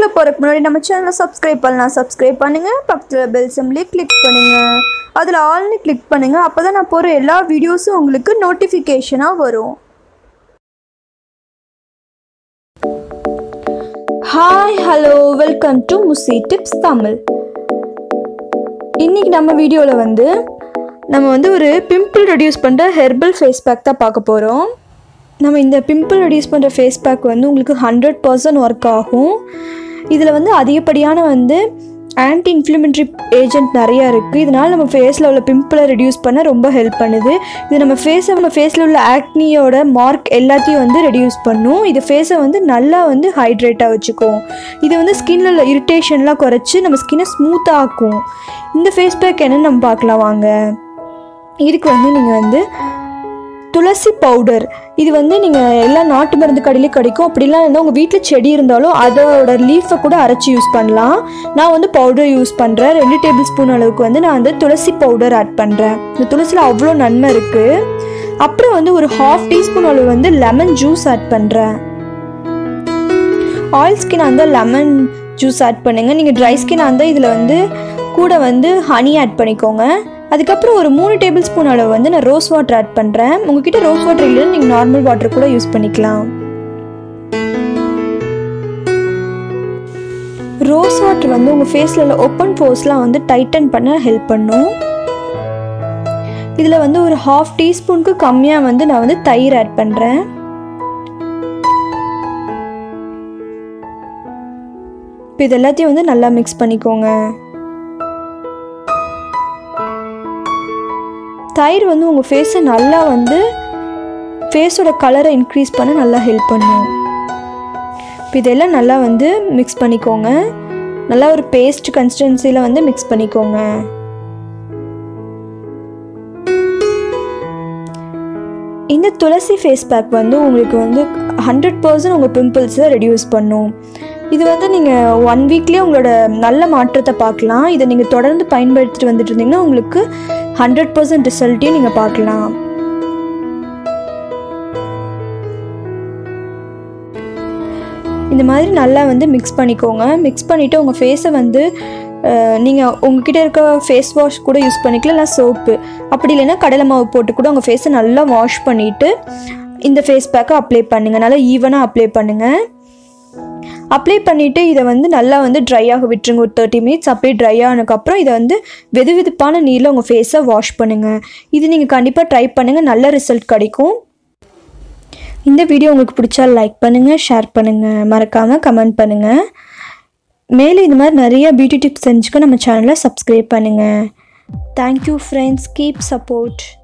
வீடியோக்குள்ளே போகிறதுக்கு முன்னாடி நம்ம சேனலை சப்ஸ்கிரைப் பண்ணலாம் சப்ஸ்கிரைப் பண்ணுங்கள் பக்கத்தில் பெல் சிம்லி கிளிக் பண்ணுங்கள் அதில் ஆல்னு கிளிக் பண்ணுங்கள் அப்போ தான் நான் போகிற எல்லா வீடியோஸும் உங்களுக்கு நோட்டிஃபிகேஷனாக வரும் ஹாய் ஹலோ வெல்கம் டு முசி டிப்ஸ் தமிழ் இன்றைக்கி நம்ம வீடியோவில் வந்து நம்ம வந்து ஒரு பிம்பிள் ரெடியூஸ் பண்ணுற ஹெர்பல் ஃபேஸ் பேக் தான் பார்க்க போகிறோம் நம்ம இந்த பிம்பிள் ரெடியூஸ் பண்ணுற ஃபேஸ் பேக் வந்து உங்களுக்கு ஹண்ட்ரட் பர்சன்ட் ஒர்க் ஆகும் இதில் வந்து அதிகப்படியான வந்து ஆன்டி இன்ஃப்ளமெண்ட்ரி ஏஜென்ட் நிறையா இருக்குது இதனால் நம்ம ஃபேஸில் உள்ள பிம்பிளை ரெடியூஸ் பண்ண ரொம்ப ஹெல்ப் பண்ணுது இது நம்ம ஃபேஸை நம்ம ஃபேஸில் உள்ள ஆக்னியோட மார்க் எல்லாத்தையும் வந்து ரெடியூஸ் பண்ணும் இது ஃபேஸை வந்து நல்லா வந்து ஹைட்ரேட்டாக வச்சுக்கும் இது வந்து ஸ்கின்ல உள்ள இரிட்டேஷன்லாம் குறைச்சி நம்ம ஸ்கின்னை ஸ்மூத்தாக ஆக்கும் இந்த ஃபேஸ் பேக் என்னன்னு நம்ம பார்க்கலாம் வாங்க இதுக்கு வந்து நீங்கள் வந்து துளசி பவுடர் இது வந்து நீங்கள் எல்லா நாட்டு மருந்து கடையிலே கிடைக்கும் அப்படிலாம் இருந்தால் உங்கள் வீட்டில் செடி இருந்தாலும் அதோட லீஃபை கூட அரைச்சி யூஸ் பண்ணலாம் நான் வந்து பவுடர் யூஸ் பண்ணுறேன் ரெண்டு டேபிள் ஸ்பூன் அளவுக்கு வந்து நான் வந்து துளசி பவுடர் ஆட் பண்ணுறேன் இந்த துளசியில் அவ்வளோ நன்மை இருக்குது அப்புறம் வந்து ஒரு ஹாஃப் டீஸ்பூன் அளவு வந்து லெமன் ஜூஸ் ஆட் பண்ணுறேன் ஆயில் ஸ்கின் அந்த லெமன் ஜூஸ் ஆட் பண்ணுங்கள் நீங்கள் ட்ரை ஸ்கின் அந்த இதில் வந்து கூட வந்து ஹனி ஆட் பண்ணிக்கோங்க அதுக்கப்புறம் ஒரு மூணு டேபிள் ஸ்பூன் அளவு வந்து நான் ரோஸ் வாட்டர் ஆட் பண்ணுறேன் உங்ககிட்ட ரோஸ் வாட்டர் இல்லைன்னு நீங்கள் நார்மல் வாட்டர் கூட யூஸ் பண்ணிக்கலாம் ரோஸ் வாட்டர் வந்து உங்கள் ஃபேஸில் உள்ள ஓப்பன் போர்ஸ்லாம் வந்து டைட்டன் பண்ண ஹெல்ப் பண்ணும் இதில் வந்து ஒரு ஹாஃப் டீஸ்பூனுக்கு கம்மியாக வந்து நான் வந்து தயிர் ஆட் பண்ணுறேன் இப்போ இது எல்லாத்தையும் வந்து நல்லா மிக்ஸ் பண்ணிக்கோங்க தயிர் வந்து உங்கள் ஃபேஸை நல்லா வந்து ஃபேஸோட கலரை இன்க்ரீஸ் பண்ண நல்லா ஹெல்ப் பண்ணும் இப்போ இதெல்லாம் நல்லா வந்து மிக்ஸ் பண்ணிக்கோங்க நல்லா ஒரு பேஸ்ட் கன்சிஸ்டன்சியில் வந்து மிக்ஸ் பண்ணிக்கோங்க இந்த துளசி ஃபேஸ் பேக் வந்து உங்களுக்கு வந்து ஹண்ட்ரட் பர்சன்ட் உங்கள் பிம்பிள்ஸை ரெடியூஸ் பண்ணும் இது வந்து நீங்கள் ஒன் வீக்லேயே உங்களோட நல்ல மாற்றத்தை பார்க்கலாம் இதை நீங்கள் தொடர்ந்து பயன்படுத்திட்டு வந்துட்டு இருந்தீங்கன்னா உங்களுக்கு ஹண்ட்ரட் பர்சன்ட் ரிசல்ட்டையும் நீங்கள் பார்க்கலாம் இந்த மாதிரி நல்லா வந்து மிக்ஸ் பண்ணிக்கோங்க மிக்ஸ் பண்ணிவிட்டு உங்கள் ஃபேஸை வந்து நீங்கள் உங்ககிட்ட இருக்க ஃபேஸ் வாஷ் கூட யூஸ் பண்ணிக்கலாம் இல்லை சோப்பு அப்படி இல்லைன்னா கடலை மாவு போட்டு கூட உங்கள் ஃபேஸை நல்லா வாஷ் பண்ணிவிட்டு இந்த ஃபேஸ் பேக்கை அப்ளை பண்ணுங்கள் நல்லா ஈவனாக அப்ளை பண்ணுங்கள் அப்ளை பண்ணிவிட்டு இதை வந்து நல்லா வந்து ட்ரை ஆக விட்டுருங்க ஒரு தேர்ட்டி மினிட்ஸ் அப்படியே ட்ரை ஆனதுக்கப்புறம் இதை வந்து வெது வெதுப்பான நீரில் உங்கள் ஃபேஸை வாஷ் பண்ணுங்கள் இது நீங்கள் கண்டிப்பாக ட்ரை பண்ணுங்கள் நல்ல ரிசல்ட் கிடைக்கும் இந்த வீடியோ உங்களுக்கு பிடிச்சா லைக் பண்ணுங்கள் ஷேர் பண்ணுங்கள் மறக்காமல் கமெண்ட் பண்ணுங்கள் மேலே இது மாதிரி நிறைய பியூட்டி டிப்ஸ் தெரிஞ்சுக்க நம்ம சேனலை சப்ஸ்கிரைப் பண்ணுங்கள் தேங்க்யூ ஃப்ரெண்ட்ஸ் கீப் சப்போர்ட்